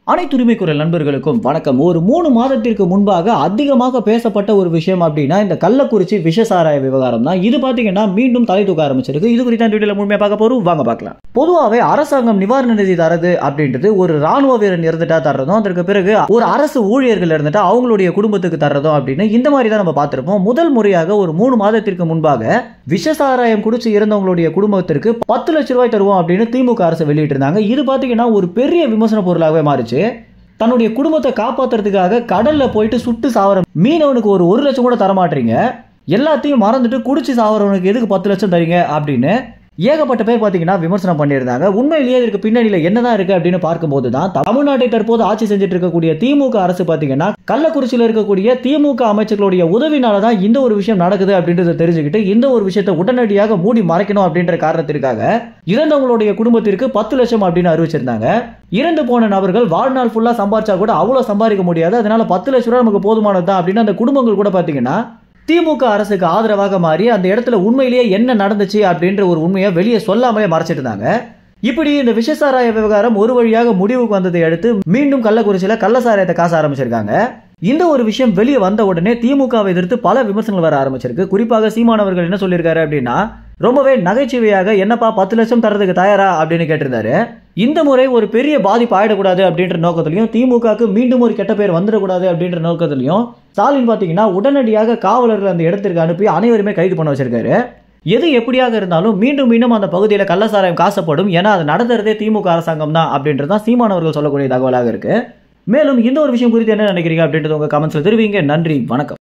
அனைத்து உரிமை குரல் நண்பர்களுக்கும் வணக்கம் ஒரு மூணு மாதத்திற்கு முன்பாக அதிகமாக பேசப்பட்ட ஒரு விஷயம் அப்படின்னா இந்த கள்ளக்குறிச்சி விஷசாராய விவகாரம் தான் இது பாத்தீங்கன்னா மீண்டும் தலை தூக்க ஆரம்பிச்சிருக்கு இது குறித்த வீடியோல முழுமையா பார்க்க போறோம் வாங்க பார்க்கலாம் பொதுவாகவே அரசாங்கம் நிவாரண நிதி தரது அப்படின்றது ஒரு ராணுவ வீரன் இருந்துட்டா தர்றதும் அதற்கு பிறகு ஒரு அரசு ஊழியர்கள் இருந்துட்டா அவங்களுடைய குடும்பத்துக்கு தர்றதும் அப்படின்னு இந்த மாதிரி தான் நம்ம பார்த்திருப்போம் முதல் முறையாக ஒரு மூணு மாதத்திற்கு முன்பாக விஷசாராயம் குடிச்சு இருந்தவங்களுடைய குடும்பத்திற்கு பத்து லட்ச ரூபாய் தருவோம் அப்படின்னு திமுக அரசு வெளியிட்டு இருந்தாங்க இது பாத்தீங்கன்னா ஒரு பெரிய விமர்சன பொருளாகவே மாறிச்சு தன்னுடைய குடும்பத்தை காப்பாத்துறதுக்காக கடல்ல போயிட்டு சுட்டு சாவர மீனவனுக்கு ஒரு ஒரு லட்சம் கூட தரமாட்டீங்க எல்லாத்தையும் மறந்துட்டு குடிச்சு சாவறவனுக்கு எதுக்கு பத்து லட்சம் தரீங்க அப்படின்னு ஏகப்பட்ட பேர் பார்த்தீங்கன்னா விமர்சனம் பண்ணியிருந்தாங்க உண்மையிலேயே இதற்கு பின்னணியில் என்னதான் இருக்கு அப்படின்னு பார்க்கும்போது தான் தமிழ்நாட்டை தற்போது ஆட்சி செஞ்சுட்டு இருக்கக்கூடிய திமுக அரசு பார்த்தீங்கன்னா கள்ளக்குறிச்சியில் இருக்கக்கூடிய திமுக அமைச்சர்களுடைய உதவினால தான் இந்த ஒரு விஷயம் நடக்குது அப்படின்றத தெரிஞ்சுக்கிட்டு இந்த ஒரு விஷயத்தை உடனடியாக மூடி மறைக்கணும் அப்படின்ற காரணத்திற்காக இறந்தவங்களுடைய குடும்பத்திற்கு பத்து லட்சம் அப்படின்னு அறிவிச்சிருந்தாங்க இறந்து போன நபர்கள் வாழ்நாள் ஃபுல்லா சம்பாதிச்சா கூட அவ்வளவு சம்பாதிக்க முடியாது அதனால பத்து லட்ச ரூபா நமக்கு போதுமானது தான் அப்படின்னு அந்த குடும்பங்கள் கூட பாத்தீங்கன்னா திமுக அரசுக்கு ஆதரவாக மாறி அந்த இடத்துல உண்மையிலேயே என்ன நடந்துச்சு அப்படின்ற ஒரு உண்மையை வெளியே சொல்லாமலே மறைச்சிட்டு இருந்தாங்க இப்படி இந்த விஷசாராய விவகாரம் ஒரு வழியாக முடிவுக்கு வந்ததை அடுத்து மீண்டும் கள்ளக்குறிச்சியில கள்ளசாராயத்தை காச ஆரம்பிச்சிருக்காங்க இந்த ஒரு விஷயம் வெளியே வந்த உடனே திமுகவை எதிர்த்து பல விமர்சனங்கள் வர ஆரம்பிச்சிருக்கு குறிப்பாக சீமானவர்கள் என்ன சொல்லியிருக்காரு அப்படின்னா ரொம்பவே நகைச்சுவையாக என்னப்பா பத்து லட்சம் தரதுக்கு தயாரா அப்படின்னு கேட்டிருந்தாரு இந்த முறை ஒரு பெரிய பாதிப்பு ஆயிடக்கூடாது அப்படின்ற நோக்கத்திலையும் திமுகவுக்கு மீண்டும் ஒரு கெட்ட பேர் வந்துடக்கூடாது அப்படின்ற நோக்கத்திலையும் ஸ்டாலின் பார்த்தீங்கன்னா உடனடியாக காவலர்கள் அந்த இடத்திற்கு அனுப்பி அனைவருமே கைது பண்ண வச்சிருக்காரு எது எப்படியாக இருந்தாலும் மீண்டும் மீண்டும் அந்த பகுதியில் கள்ளசாராயம் காசப்படும் ஏன்னா அது நடத்துறதே திமுக அரசாங்கம் தான் அப்படின்றது தான் சீமானவர்கள் சொல்லக்கூடிய தகவலாக இருக்கு மேலும் இந்த ஒரு விஷயம் குறித்து என்ன நினைக்கிறீங்க அப்படின்றது உங்க கமெண்ட்ஸ்ல தெரிவிங்க நன்றி வணக்கம்